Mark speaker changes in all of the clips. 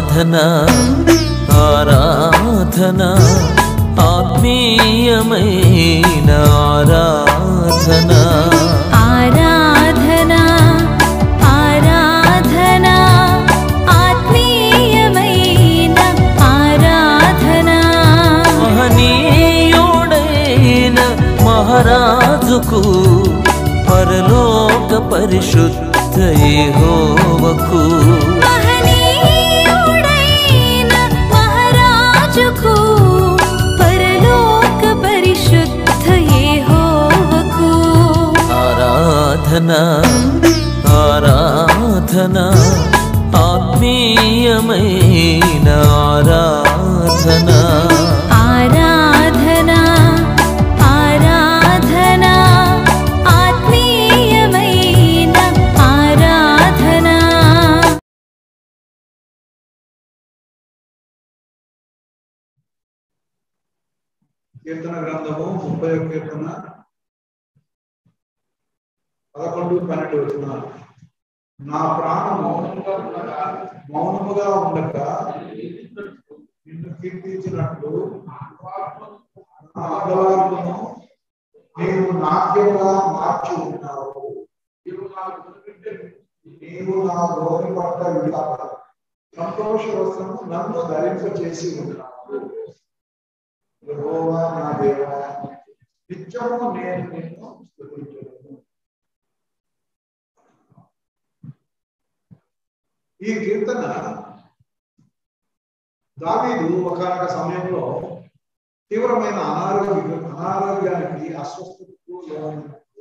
Speaker 1: ఆరాధన ఆరాధన ఆత్మీయమైన ఆరాధన
Speaker 2: ఆరాధన ఆరాధన ఆత్మీయమైన ఆరాధన
Speaker 1: మహనీయుడైన మహారాజుకు పరలోక పరిశుద్ధ యెహోవకు
Speaker 2: మహనీయుడైన మహారాజుకు పరలోక పరిశుద్ధ యెహోవాకు
Speaker 1: ఆరాధన ఆరాధన ఆత్మీయమైన ఆరాధన
Speaker 2: ఆరాధన ఆరాధన ఆత్మీయమైన ఆరాధన
Speaker 3: కీర్తన గ్రంథము ముప్పై ఒక కీర్తన పదకొండు పన్నెండు వచ్చిన నా ప్రాణము మౌనముగా ఉండక నిన్ను కీర్తించినట్లు నా అంగలాలను నీవు నాట్యముగా మార్చి ఉన్నావు నీవు నా గోరి పట్ల విలాప సంతోష వస్త్రము నన్ను ధరింప చేసి ఉన్నావు యెహోవా నా దేవా నిత్యము నేను నిన్ను స్తుతించును ఈ కీర్తన దావీదు ఒకనొక సమయంలో తీవ్రమైన అనారోగ్య అనారోగ్యానికి అస్వస్థతకు లోనైనప్పుడు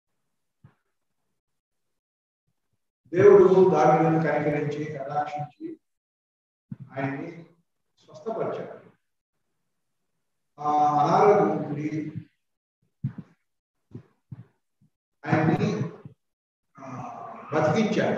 Speaker 3: దేవుడు దావీదును కనికరించి కటాక్షించి ఆయన్ని స్వస్థపరిచాడు ఆ అనారోగ్యం నుండి ఆయన్ని ఆ, బతికించాడు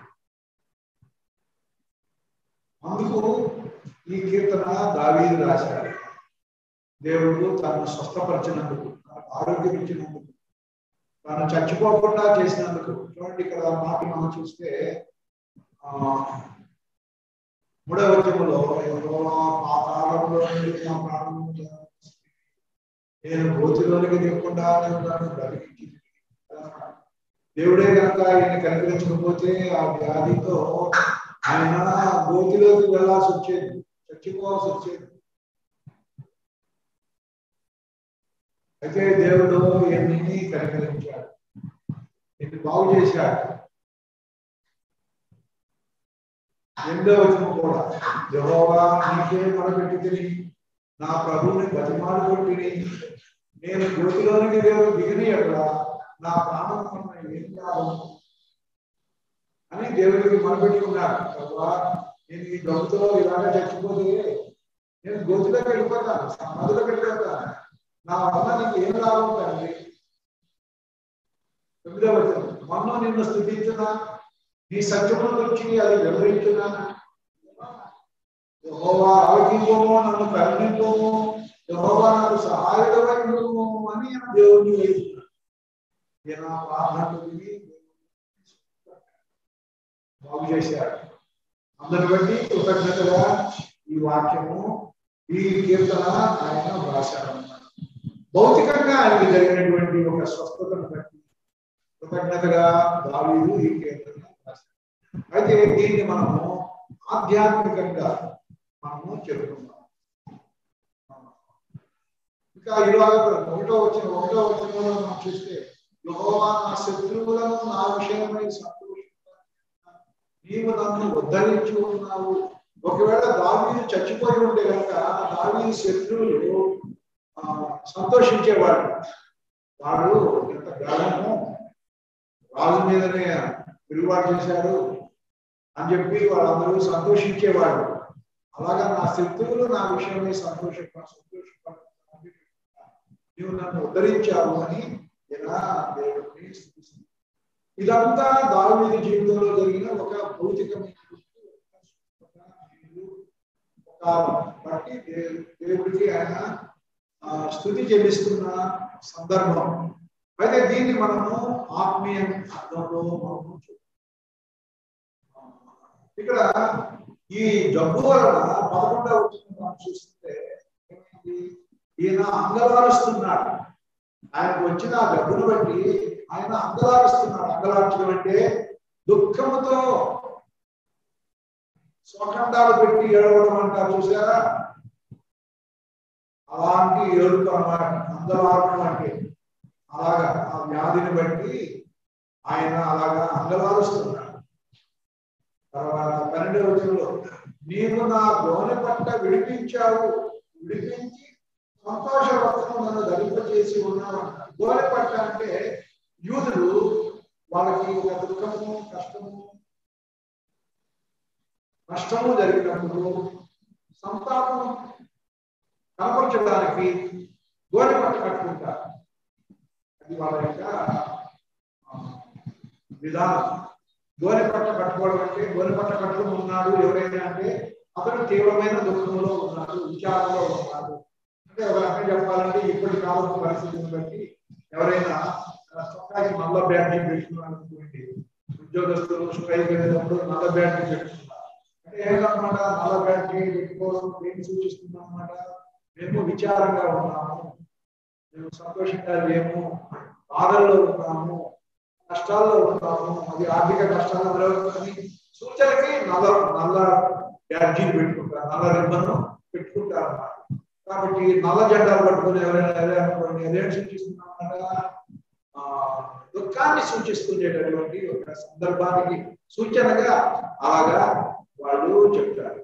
Speaker 3: అందుకు ఈ కీర్తన దావీదు రాశాడు దేవుడు తనను స్వస్థపరిచినందుకు తనకు ఆరోగ్యం ఇచ్చినందుకు తను చచ్చిపోకుండా చేసినందుకు చూడండి ఇక్కడ మాట మనం చూస్తే ఆ మూడవ వచనంలో యెహోవా పాతాళంలో నుండి నా ప్రాణము నేను గోతిలోనికి దిగకుండానే ఉన్నాను బ్రతికించి దేవుడే కనుక ఆయన కనికరించకపోతే ఆ వ్యాధితో ఆయన గోతిలోకి వెళ్ళాల్సి వచ్చేది చచ్చిపోవాల్సి వచ్చేది అయితే దేవుడు ఎన్ని కనికరించాడు ఎన్ని బాగు చేశాడు ఎనిమిదో వచనం కూడా యెహోవా నీకే మొరపెట్టి తిని నా ప్రభువుని బతిమాలుకొట్టిని నేను గోతిలోనికి దేవుడు దిగని ఎక్కడ నా ప్రాణం కొన్న ఏం కాదు అని దేవుడికి మొరపెట్టుకున్నాడు ప్రభువా నేను ఈ గొంతులో ఇలాగే చచ్చిపోతే నేను గోతిలోకి వెళ్ళిపోతాను సమాధిలోకి వెళ్ళిపోతాను నా వల్ల నీకు ఏం లాభం తండ్రి తొమ్మిదవ వచనం మొన్న నిన్ను స్థుతించునా నీ సత్యముల గురించి అది వివరించునా యెహోవా ఆరోగ్యము నన్ను కరుణింపము యెహోవా నాకు సహాయకమై ఉండుము అని ఆ దేవుని వేడుకున్నాను ఈయన నా ప్రార్థన విని బాగు చేశాడు అందరి బట్టి కృతజ్ఞతగా ఈ వాక్యము ఈ కీర్తన ఆయన వ్రాశాడు భౌతికంగా ఆయనకి జరిగినటువంటి ఒక స్వస్థతను బట్టి కృతజ్ఞతగా దావీదు ఈ కీర్తన రాశాడు అయితే దీన్ని మనము ఆధ్యాత్మికంగా మనము చెప్పుకున్నాం ఇంకా ఇలాగ ఒకటో వచ్చిన ఒకటో వచ్చిన మనం చూస్తే యెహోవా నా శత్రువులను నా విషయమై సంతోషించాను నీవు నన్ను ఉద్ధరించి ఉన్నావు ఒకవేళ దావీదు చచ్చిపోయి ఉంటే కనుక దావీదు శత్రువులు ఆ, సంతోషించేవాడు వాడు ఎంత గాఢము రాజు మీదనే తిరుగుబాటు చేశాడు అని చెప్పి వాళ్ళందరూ సంతోషించేవాడు అలాగా నా శత్రువులు నా విషయమై సంతోషప సంతోషపడ నీవు నన్ను ఉద్ధరించావు అని ఇలా దేవుడిని స్తుతిస్తున్నాడు. ఇదంతా దావీదు జీవితంలో జరిగిన ఒక భౌతికమైన ఒక బట్టి దే- దేవుడికి ఆయన ఆ, స్థుతి చెల్లిస్తున్న సందర్భం అయితే దీన్ని మనము ఆత్మీయ అర్థంలో మనము చూద్దాం. ఇక్కడ ఈ జబ్బు వలన పదకొండవ వచ్చిన మనం చూస్తుంటే ఏమైంది? ఈయన అంగలారుస్తున్నాడు ఆయనకు వచ్చిన ఆ జబ్బును బట్టి ఆయన అంగలారుస్తున్నాడు అంగలార్చడం అంటే దుఃఖముతో స్వఖండాలు పెట్టి ఏడవడం అంటారు చూసారా అలాంటి ఏడుపు అన్నమాట అంగలార్చడం అంటే అలాగా ఆ వ్యాధిని బట్టి ఆయన అలాగా అంగలారుస్తున్నాడు తర్వాత పన్నెండవ వచనంలో నీవు నా గోనె పట్ట విడిపించావు విడిపించి సంతోష వస్త్రం నన్ను ధరింపజేసి ఉన్నావు అంటారు. గోనె పట్ట అంటే యూదులు వాళ్ళకి ఒక దుఃఖము కష్టము నష్టము జరిగినప్పుడు సంతాపం కనపరచడానికి గోనె పట్ట కట్టుకుంటారు అది వాళ్ళ యొక్క ఆ, విధానం గోనె పట్ట కట్టుకోవడం అంటే గోనె పట్ట కట్టుకుని ఉన్నాడు ఎవరైనా అంటే అతను తీవ్రమైన దుఃఖంలో ఉన్నాడు విచారంలో ఉన్నాడు అంటే ఒక రకంగా చెప్పాలంటే ఇప్పటి కాలం పరిస్థితిని బట్టి ఎవరైనా ఆ, చొక్కాకి నల్ల బ్యాడ్జీ పెట్టుకున్నాడు అనుకోండి ఉద్యోగస్తులు స్ట్రైక్ వెళ్ళేటప్పుడు నల్ల బ్యాడ్జీ పెట్టుకున్నారు అంటే ఏంటన్నమాట నల్ల బ్యాడ్జీ పెట్టుకోవడం ఏం సూచిస్తుంది అన్నమాట మేము విచారంగా ఉన్నాము మేము సంతోషంగా లేము బాధల్లో ఉన్నాము కష్టాల్లో ఉన్నాము అది ఆర్థిక కష్టాలు జరుగుతుంది సూచనకి నల్ల నల్ల బ్యాడ్జీలు పెట్టుకుంటారు నల్ల రిబ్బన్ పెట్టుకుంటారు అన్నమాట కాబట్టి నల్ల జెండాలు పట్టుకుని ఎవరైనా అదే అనుకోండి అదేం సూచిస్తున్నామన్నమాట ఆ దుఃఖాన్ని సూచిస్తుండేటటువంటి ఒక సందర్భానికి సూచనగా అలాగా వాళ్ళు చెప్తారు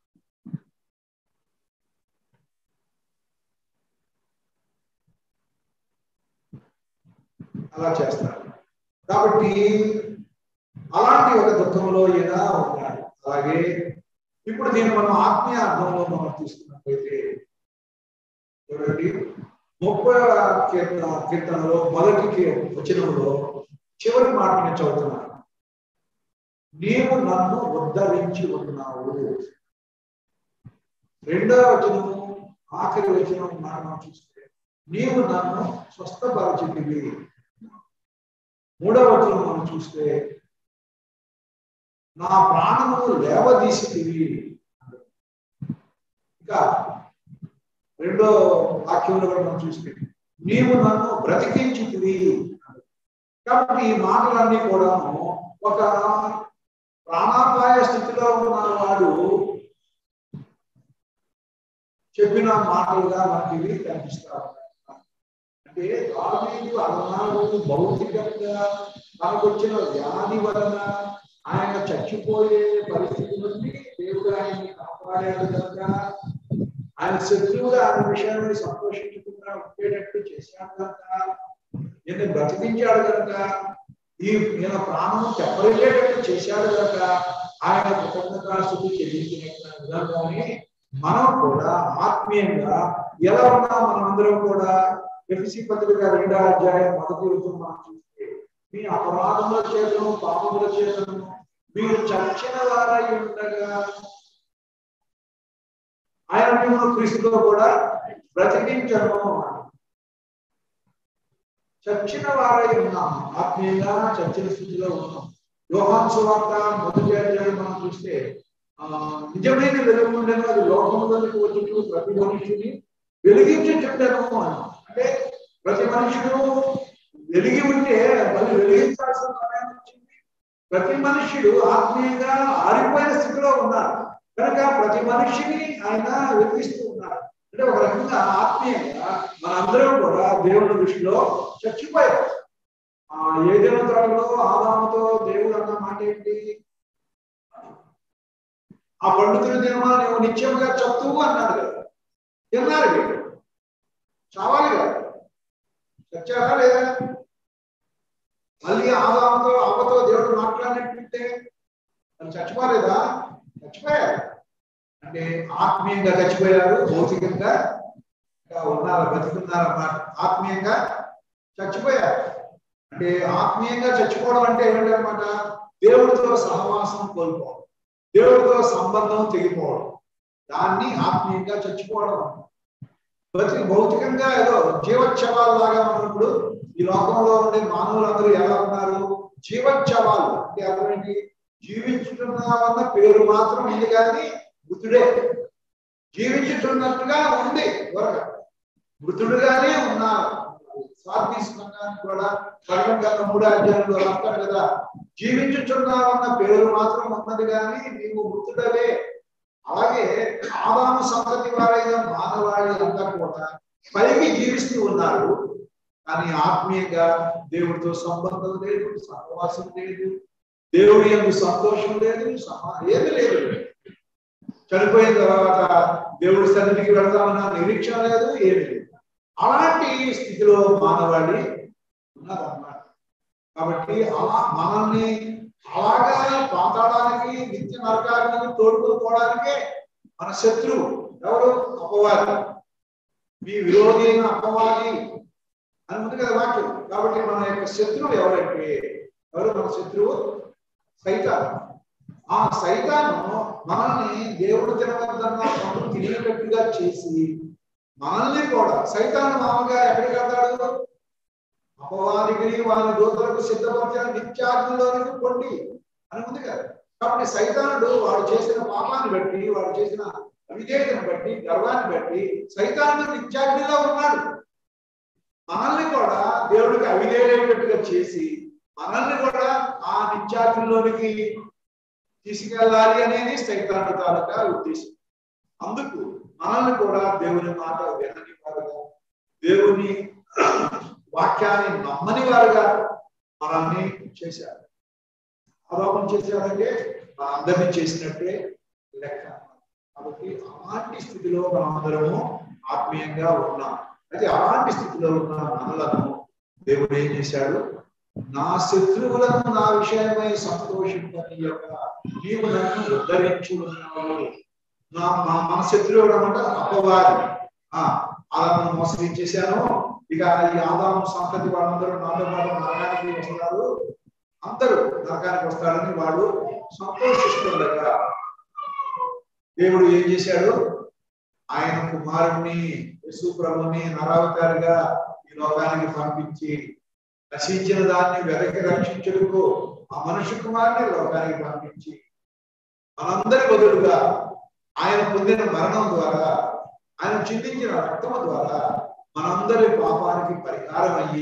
Speaker 3: అలా చేస్తారు కాబట్టి అలాంటి ఒక దుఃఖంలో ఈయన ఉన్నాడు అలాగే ఇప్పుడు దీన్ని మనం ఆత్మీయ అర్థంలో మనం తీసుకున్నట్లయితే చూడండి ముప్పై కీర్తన కీర్తనలో మొదటి కీ- వచనంలో చివరి మాట నేను చదువుతున్నాను నీవు నన్ను ఉద్ధరించి ఉన్నావు రెండవ వచనము ఆఖరి వచనం మాట మనం చూస్తే నీవు నన్ను స్వస్థపరచితివి మూడవ వచనం మనం చూస్తే నా ప్రాణమును లేవదీసితివి ఇంకా రెండో వాక్యంలో కూడా మనం చూస్తే నీవు నన్ను బ్రతికించితివి కాబట్టి ఈ మాటలన్నీ కూడా ఒక ప్రాణాపాయ స్థితిలో ఉన్న వాడు చెప్పిన మాటలుగా మనకి ఇవి కనిపిస్తా ఉన్నాయి అంటే దావీదు అన్నాడు భౌతికంగా తనకు వచ్చిన వ్యాధి వలన ఆయన చచ్చిపోయే పరిస్థితి నుండి దేవుడు ఆయన్ని కాపాడాడు కనుక ఆయన శత్రువుగా ఆయన విషయాన్ని సంతోషించకుండా ఉండేటట్టు చేశాడు కనుక ఈయన బ్రతికించాడు కనుక ఈ ఈయన ప్రాణం చెప్పలేటట్టు చేశాడు కనుక ఆయన కృతజ్ఞతాస్థుతి చెల్లించిన విధంగానే మనం కూడా ఆత్మీయంగా ఎలా ఉన్నాం మనందరం కూడా ఎఫ్సి పత్రిక రెండో అధ్యాయం మొదటి రోజు మనం చూస్తే మీ అపరాధముల చేతను పాపముల చేతను మీరు చచ్చిన వారై ఉండగా ఆయన మిమ్మల్ని క్రీస్తుతో కూడా బ్రతికించను చచ్చిన వారై ఉన్నాం ఆత్మీయంగా చచ్చిన స్థితిలో ఉన్నాం యోహాన్ సువార్త మొదటి అధ్యాయం మనం చూస్తే ఆ నిజమైన వెలుగు ఉండేను అది లోకంలోనికి వచ్చి ప్రతి మనుషుని వెలిగించుచుండెను అని అంటే ప్రతి మనుషుడు వెలిగి ఉంటే మళ్ళీ వెలిగించాల్సిన సమయం వచ్చింది ప్రతి మనుష్యుడు ఆత్మీయంగా ఆరిపోయిన స్థితిలో ఉన్నారు కనుక ప్రతి మనిషిని ఆయన వెలిగిస్తూ ఉన్నారు అంటే ఒక రకంగా ఆత్మీయంగా మనందరం కూడా దేవుని దృష్టిలో చచ్చిపోయారు ఆ ఏదైనా తరంలో ఆదాముతో దేవుడు అన్న మాట ఏంటి ఆ పండుతున్న దినమా నువ్వు నిత్యంగా చత్తువు అన్నాడు కదా తిన్నారు వీళ్ళు చావాలి కదా చచ్చారా లేదా మళ్ళీ ఆదాముతో అవ్వతో దేవుడు మాట్లాడినట్టుంటే వాళ్ళు చచ్చిపోలేదా చచ్చిపోయారు అంటే ఆత్మీయంగా చచ్చిపోయారు భౌతికంగా ఇంకా ఉన్నారు బతుకున్నారు అన్నమాట ఆత్మీయంగా చచ్చిపోయారు అంటే ఆత్మీయంగా చచ్చిపోవడం అంటే ఏంటన్నమాట దేవుడితో సహవాసం కోల్పోవడం దేవుడితో సంబంధం తెగిపోవడం దాన్ని ఆత్మీయంగా చచ్చిపోవడం అంటారు. బతికి భౌతికంగా ఏదో జీవోత్సవాల్లాగా మనం ఇప్పుడు ఈ లోకంలో ఉండే మానవులందరూ ఎలా ఉన్నారు జీవోత్సవాలు అంటే అర్థం ఏంటి జీవించుతున్నావన్న పేరు మాత్రం ఉంది కానీ మృతుడే జీవించుతున్నట్టుగా ఉంది త్వరగా మృతుడుగానే ఉన్నారు స్వాతి సంఘానికి కూడా పర్వం గత మూడు అధ్యాయంలో రాస్తాడు కదా జీవించుచున్నావన్న పేరు మాత్రం ఉన్నది కానీ నీవు మృతుడవే అలాగే ఆదాము సంతతి వారైన మానవాళి అంతా కూడా పైకి జీవిస్తూ ఉన్నారు కానీ ఆత్మీయంగా దేవుడితో సంబంధం లేదు సహవాసం లేదు దేవుడి యొక్క సంతోషం లేదు సమా ఏది లేదు చనిపోయిన తర్వాత దేవుడి సన్నిధికి వెళ్తామన్న నిరీక్షణ లేదు ఏమి లేదు అలాంటి స్థితిలో మానవాళి ఉన్నదన్నమాట కాబట్టి అలా మనల్ని అలాగా పాతాళానికి నిత్య నరకానికి తోడుకొని పోవడానికే మన శత్రువు ఎవరు అపవాది మీ విరోధి అయిన అపవాది అని ఉంది కదా వాక్యం కాబట్టి మన యొక్క శత్రువు ఎవరంటే ఎవరు మన శత్రువు సైతాన్ ఆ సైతాను మనల్ని దేవుడు తినవద్దన్న పనులు తినేటట్టుగా చేసి మనల్ని కూడా సైతాను మామూలుగా ఎక్కడికి వెళ్తాడు అపవాదికి వారి దూతలకు సిద్ధపరిచిన నిత్యాగ్నిలోనికి పొండి అని ఉంది కదా కాబట్టి సైతానుడు వాడు చేసిన పాపాన్ని బట్టి వాడు చేసిన అవిధేయతను బట్టి గర్వాన్ని బట్టి సైతానుడు నిత్యాగ్నిలో ఉన్నాడు మనల్ని కూడా దేవుడికి అవిధేయటట్టుగా చేసి మనల్ని కూడా ఆ నిత్యాగ్నిలోనికి తీసుకెళ్ళాలి అనేది సైతాను తాలూకా ఉద్దేశం అందుకు మనల్ని కూడా దేవుని మాట వినని వారుగా దేవుని వాక్యాన్ని నమ్మని వారుగా మనల్ని చేశారు ఆరోపణ చేశారంటే మనందరినీ చేసినట్టే లెక్క కాబట్టి అలాంటి స్థితిలో మనందరము ఆత్మీయంగా ఉన్నాం అయితే అలాంటి స్థితిలో ఉన్న మనలను దేవుడు ఏం చేశాడు నా శత్రువులను నా విషయమై సంతోషింపని యొక్క నీవు నన్ను ఉద్ధరించు ఉన్నావు నా మా మన శత్రువుడు అనమాట అపవాది ఆ అలా మనం మోసగించేశాను ఇక ఈ ఆదాము సంతతి వాళ్ళందరూ నాతో పాటు నరకానికి వస్తారు అందరూ నరకానికి వస్తారని వాడు సంతోషిస్తుండగా దేవుడు ఏం చేశాడు ఆయన కుమారుణ్ణి యశుప్రభుని నరావతారిగా ఈ లోకానికి పంపించి నశించిన దాన్ని వెనక్కి రక్షించుటకు ఆ మనుష్య కుమారుని లోకానికి పంపించి మనందరి బదులుగా ఆయన పొందిన మరణం ద్వారా ఆయన చిందించిన రక్తము ద్వారా మనందరి పాపానికి పరిహారం అయ్యి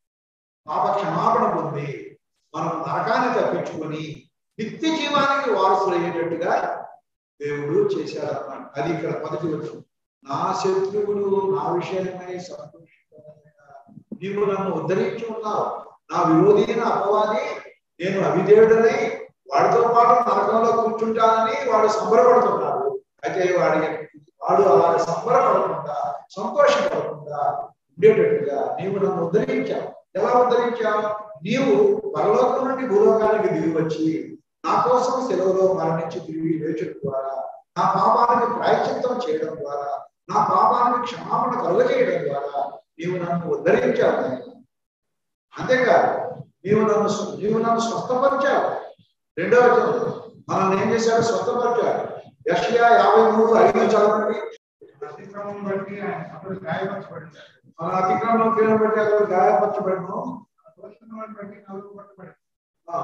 Speaker 3: పాప క్షమాపణ పొంది మనం నరకాన్ని తప్పించుకొని నిత్య జీవానికి వారసులు అయ్యేటట్టుగా దేవుడు చేశాడన్నమాట అది ఇక్కడ మొదటి వచ్చు నా శత్రువులు నా విషయమై సంతోషించగా నీవు నన్ను ఉద్ధరించి ఉన్నావు నా విరోధి అపవాది నేను అవిధేయుడనై వాడితో పాటు నరకంలో కూర్చుంటానని వాడు సంబరపడుతున్నాడు అయితే వాడి వాడు అలా సంబరపడకుండా సంతోషపడకుండా ఉండేటట్టుగా నీవు నన్ను ఉద్ధరించావు ఎలా ఉద్ధరించావు నీవు పరలోకం నుండి భూలోకానికి దిగి వచ్చి నా కోసం సెలవులో మరణించి తిరిగి లేచడం ద్వారా నా పాపానికి ప్రాయశ్చిత్తం చేయడం ద్వారా నా పాపానికి క్షమాపణ కలుగజేయడం ద్వారా నీవు నన్ను ఉద్ధరించావు నాయనా. అంతేకాదు నీవు నన్ను స్వ- నీవు నన్ను స్వస్థపరిచావు రెండవ వచనం, మనల్ని ఏం చేశాడు స్వస్థపరిచాడు యషయా యాభై మూడు ఐదు చదవండి
Speaker 4: అతిక్రమం బట్టి ఆయన అప్పుడు గాయపరచబడ్డాడు
Speaker 3: మన అతిక్రమం క్రియను బట్టి అతడు గాయపరచబడను
Speaker 4: దోషములను బట్టి నలుగుపట్టబడి
Speaker 3: ఆ,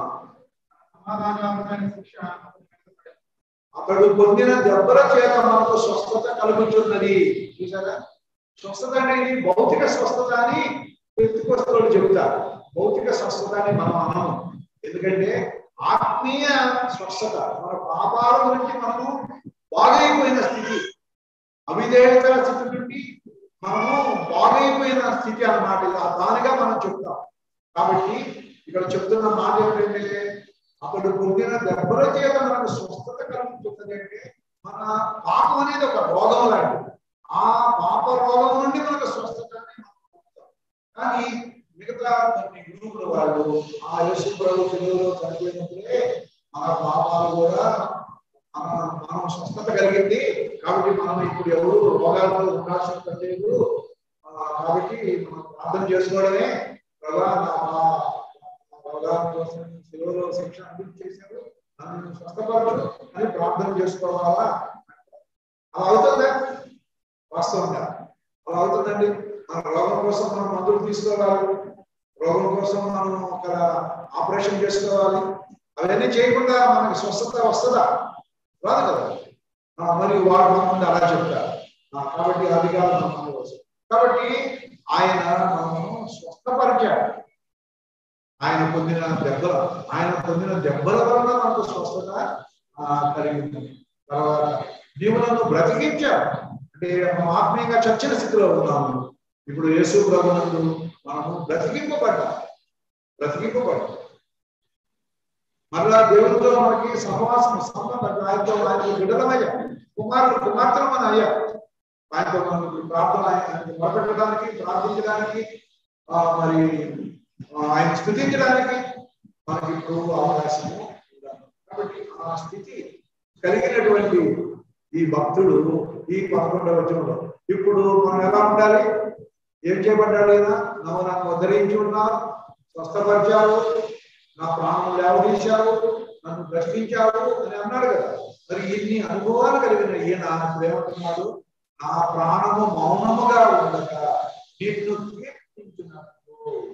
Speaker 4: సమాధానమైన శిక్ష అతని మీద పడింది.
Speaker 3: అతడు పొందిన దెబ్బల చేత మనకు స్వస్థత కలుగుతున్నది చూసారా స్వస్థత అనేది భౌతిక స్వస్థత అని పెట్టుకొస్తున్న చెబుతారు భౌతిక స్వస్థత అని మనం అనము ఎందుకంటే ఆత్మీయ స్వస్థత మన పాపాల నుంచి మనము బాగైపోయిన స్థితి అవిధేయత స్థితి నుండి మనము బాగైపోయిన స్థితి అన్నమాట ఇలా దానిగా మనం చెప్తాం కాబట్టి ఇక్కడ చెప్తున్న మాట ఏంటంటే అతడు పొందిన దెబ్బల చేత మనకు స్వస్థత కలుగుతుంది అంటే మన పాపం అనేది ఒక రోగం లాంటిది ఆ పాప రోగం నుండి మనకు స్వస్థత అనేది మనం పొందుతాం. కానీ మిగతా కొన్ని గ్రూపుల వాళ్ళు ఆ యేసు ప్రభు తెలుగులో చనిపోయినప్పుడే మన పాపాలు కూడా మన మనం స్వస్థత కలిగింది కాబట్టి మనం ఇప్పుడు ఎవరు రోగాలతో ఉండాల్సిన లేదు ఆ, కాబట్టి మనం ప్రార్థన చేసుకోవడమే ప్రభా నా పా- నా రోగాల కోసం సెలవులో శిక్ష అందించేశారు నన్ను స్వస్థపరచు అని ప్రార్థన చేసుకోవాలా అలా అవుతుందా వాస్తవంగా అలా అవుతుందండి మన రోగం కోసం మనం మందులు తీసుకోవాలి రోగం కోసం మనం ఒక ఆపరేషన్ చేసుకోవాలి అవన్నీ చేయకుండా మనకి స్వస్థత వస్తుందా రాదు కదా ఆ, మరి వాడు మన ముందు అలా చెప్తారు ఆ, కాబట్టి అది కాదు మన ముందు వస్తుంది. కాబట్టి ఆయన మనము స్వస్థపరిచాడు ఆయన పొందిన దెబ్బల ఆయన పొందిన దెబ్బల వలన మనకు స్వస్థత ఆ, కలిగింది తర్వాత దేవులను బ్రతికించాడు అంటే మనం ఆత్మీయంగా చచ్చిన స్థితిలో ఉన్నాము ఇప్పుడు యేసు ప్రభునందు మనము బ్రతికింపబడ్డాం బ్రతికింపబడ్డాం మరలా దేవుడితో మనకి సహవాసం సంబంధం ఆయనతో ఆయన బిడ్డలమయ్యా కుమారుడు కుమార్తెలు మన అయ్యా ఆయనతో మనకి ప్రార్థన ఆయన మొదపెట్టడానికి ప్రార్థించడానికి ఆ, మరి ఆ, ఆయన స్థుతించడానికి మనకి ఇప్పుడు అవకాశము ఉండాలి. కాబట్టి ఆ స్థితి కలిగినటువంటి ఈ భక్తుడు ఈ పదకొండవ వచనంలో ఇప్పుడు మనం ఎలా ఉండాలి ఏం చేయబడ్డాడు ఆయన నవ్వు నన్ను ఉద్ధరించి ఉన్నావు స్వస్థపరిచావు నా ప్రాణం లేవదీశావు నన్ను ప్రశ్నించావు అని అన్నాడు కదా మరి ఇన్ని అనుభవాలు కలిగిన ఈయన ఇప్పుడు ఏమంటున్నాడు నా ప్రాణము మౌనముగా ఉండగా నిన్ను కీర్తించినట్టు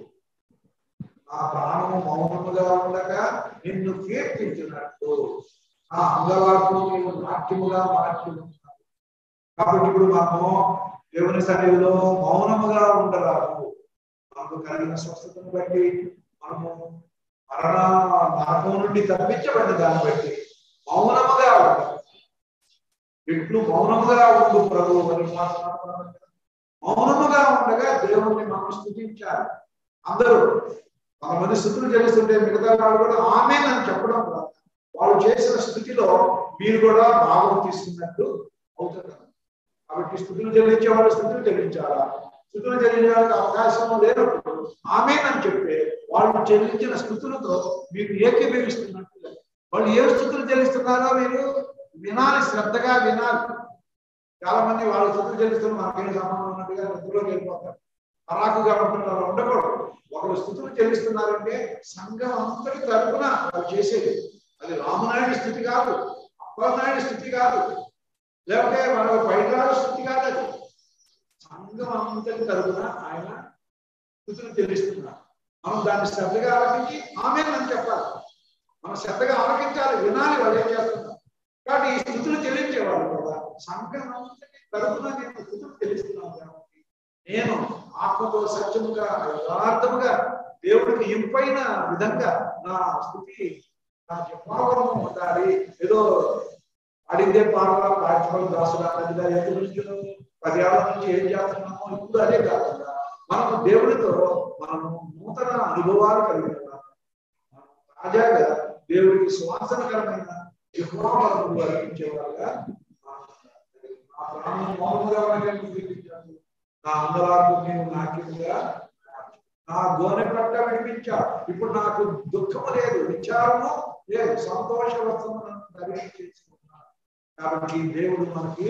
Speaker 3: నా ప్రాణము మౌనముగా ఉండగా నిన్ను కీర్తించినట్టు ఆ అంగవాకు నీవు నాట్యముగా మార్చి ఉన్నావు. కాబట్టి ఇప్పుడు మనము దేవుని సన్నిధిలో మౌనముగా ఉండరాదు మనకు కలిగిన స్వస్థతను బట్టి మనము మరణ నరకం నుండి తప్పించబడిన దాన్ని బట్టి మౌనముగా ఉండాలి ఇట్లు మౌనముగా ఉండు ప్రభు అని మాట్లాడుతున్నాడు కదా. మౌనముగా ఉండగా దేవుణ్ణి మనం స్థుతించాలి అందరూ కొంతమంది స్థుతులు చెల్లిస్తుంటే మిగతా వాళ్ళు కూడా ఆమె అని చెప్పడం కాదు వాళ్ళు చేసిన స్థితిలో మీరు కూడా భాగం తీసుకున్నట్టు అవుతుంది కాబట్టి స్థుతులు చెల్లించే వాళ్ళు స్థుతులు చెల్లించాలా స్థుతులు చెల్లించడానికి అవకాశం లేనప్పుడు ఆమె అని చెప్పే వాళ్ళు చెల్లించిన స్థుతులతో మీరు ఏకీభవిస్తున్నట్టు వాళ్ళు ఏ స్థుతులు చెల్లిస్తున్నారో మీరు వినాలి శ్రద్ధగా వినాలి చాలా మంది వాళ్ళు స్థుతులు చెల్లిస్తున్నారు మాకేం సంబంధం ఉన్నట్టుగా నిద్రలోకి వెళ్ళిపోతారు పరాకుగా ఉంటున్నారు ఉండకూడదు ఒకరు స్థుతులు చెల్లిస్తున్నారంటే సంఘం అంతటి తరపున వాళ్ళు చేసేది అది రామనాయుడి స్థితి కాదు అప్పలనాయుడి స్థితి కాదు లేకపోతే వాళ్ళ పైరాడు స్థితి కాదు అది సంఘం అంతటి తరపున ఆయన స్థుతులు చెల్లిస్తున్నారు మనం దాన్ని శ్రద్ధగా ఆలకించి ఆమె అని చెప్పాలి మనం శ్రద్ధగా ఆలకించాలి వినాలి వాళ్ళు ఏం చేస్తున్నారు కాబట్టి ఈ స్థుతులు చెల్లించేవాళ్ళు కూడా సంఘం అంతటి తరపున నేను స్థుతులు చెల్లిస్తున్నాను కాబట్టి నేను ఆత్మతో సత్యముగా యథార్థముగా దేవుడికి ఇంపైన విధంగా నా స్థుతి నా చెప్పావరము ఉండాలి ఏదో అడిగితే పాడలా రాజపల్లి దాసుడా నదిగా ఎక్కడి నుంచి పది ఏళ్ళ నుంచి ఏం చేస్తున్నామో ఇప్పుడు అదే కాకుండా మనము దేవుడితో మనము నూతన అనుభవాలు కలిగి ఉన్నాము మనం తాజాగా దేవుడికి సువాసనకరమైన యహోవాను అర్పించేవారుగా నా ప్రాణం మౌనముగా ఉండడానికి చూపించాను నా అందరాకు నేను నాట్యముగా నా గోనె పట్ట విడిపించా ఇప్పుడు నాకు దుఃఖము లేదు విచారము లేదు సంతోషవస్తము నన్ను ధరించేసుకున్నాను కాబట్టి దేవుడు మనకి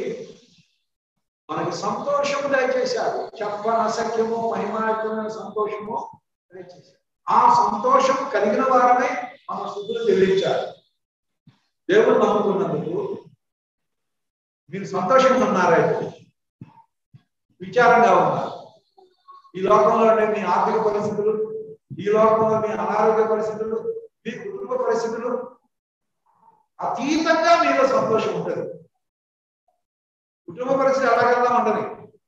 Speaker 3: మనకి సంతోషము దయచేశాడు చెప్పన సఖ్యము మహిమాయుతమైన సంతోషము దయచేశాడు ఆ సంతోషం కలిగిన వారనే మన స్థుతులు చెల్లించాలి దేవుడు నమ్ముకున్నందుకు మీరు సంతోషంగా ఉన్నారా ఇప్పుడు విచారంగా ఉన్నారు ఈ లోకంలో ఉండే మీ ఆర్థిక పరిస్థితులు ఈ లోకంలో మీ అనారోగ్య పరిస్థితులు మీ కుటుంబ పరిస్థితులు అతీతంగా మీలో సంతోషం ఉంటుంది కుటుంబ పరిస్థితి ఎలాగన్నా ఉండదు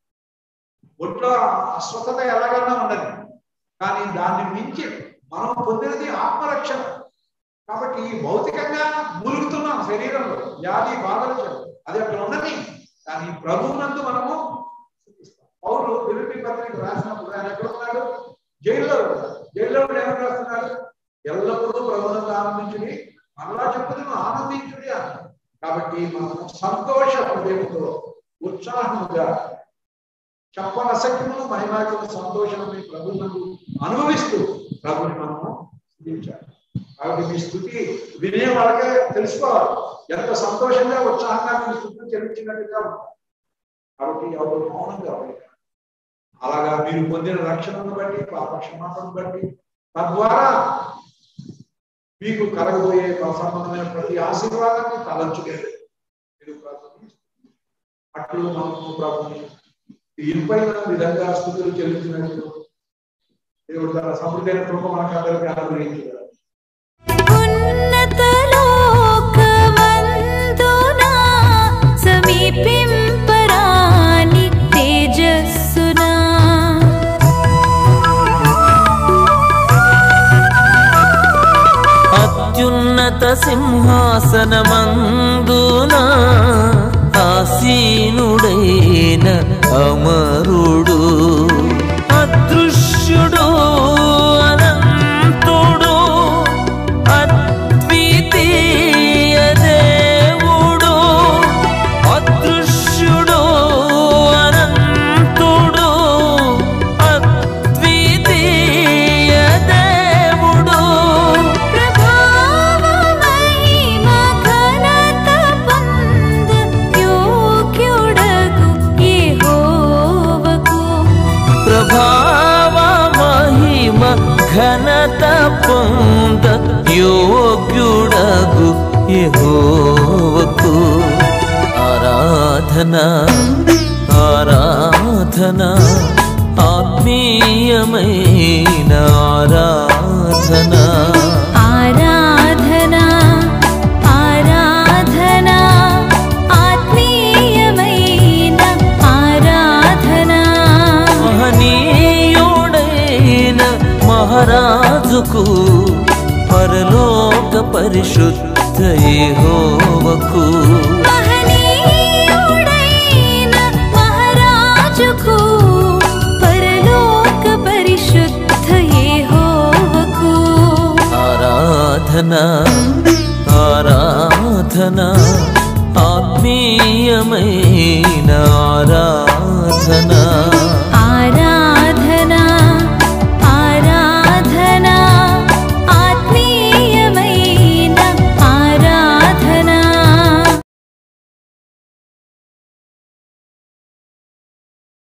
Speaker 3: ఒంట్లో అస్వస్థత ఎలాగన్నా ఉండదు కానీ దాన్ని మించి మనం పొందినది ఆత్మరక్షణ కాబట్టి భౌతికంగా మూలుగుతున్నాం శరీరంలో వ్యాధి బాధలు చెప్పు. అది అక్కడ ఉన్నది కానీ ప్రభువునందు మనము పౌరులు పిలిపి పత్రిక రాసినప్పుడు ఆయన ఎక్కడ ఉన్నాడు జైల్లో ఉన్నాడు. జైల్లో ఉండి ఏమని రాస్తున్నాడు ఎల్లప్పుడూ ప్రభునందు ఆనందించుడి మరలా చెప్పుదును ఆనందించుడి అన్నాడు కాబట్టి మనము సంతోష హృదయంతో ఉత్సాహముగా చెప్పన శక్తిను మహిమాకుల సంతోషాన్ని ప్రభువునందు అనుభవిస్తూ ప్రభుని మనము స్థుతించాలి కాబట్టి మీ స్థుతి వినే వాళ్ళకే తెలుసుకోవాలి ఎంత సంతోషంగా ఉత్సాహంగా మీ స్థుతిని చెల్లించినట్టుగా ఉంటారు కాబట్టి ఎవరు మౌనంగా ఉండరు. అలాగా మీరు పొందిన రక్షణను బట్టి పాప క్షమాపణను బట్టి తద్వారా మీకు కలగబోయే సంబంధమైన ప్రతి ఆశీర్వాదాన్ని తలంచుకోండి మీరు ప్రభుని అట్లు మనము ప్రభుని ఇరుపైన విధంగా స్థుతులు చెల్లించినట్లు దేవుడు తన సమృద్ధైన కృప మనకు అందరికీ అనుగ్రహించారు
Speaker 2: ఉన్నత
Speaker 1: సింహాసనమందున ఆసీనుడైన అమరుడు అదృశ్యుడు అనంతుడు అద్వితీయ దేవుడు అదృశ్యుడు అనంతుడు అద్వితీయ దేవుడు
Speaker 2: ప్రభావ మహిమ ఘనత పొంద యోగ్యుడగు యెహోవకు
Speaker 1: ప్రభావ మహిమ ఘనత పొంద యోగ్యుడగు యెహోవకు ఆరాధన ఆరాధన ఆత్మీయమైన ఆరాధన
Speaker 2: ఆరాధన ఆరాధన ఆత్మీయమైన ఆరాధన
Speaker 1: మహనీయుడైన మహారాజుకు పరలోక పరిశుద్ధ యెహోవకు
Speaker 2: మహనీయుడైన మహారాజుకు పరలోక పరిశుద్ధ యెహోవకు
Speaker 1: ఆరాధన ఆరాధన ఆత్మీయమైన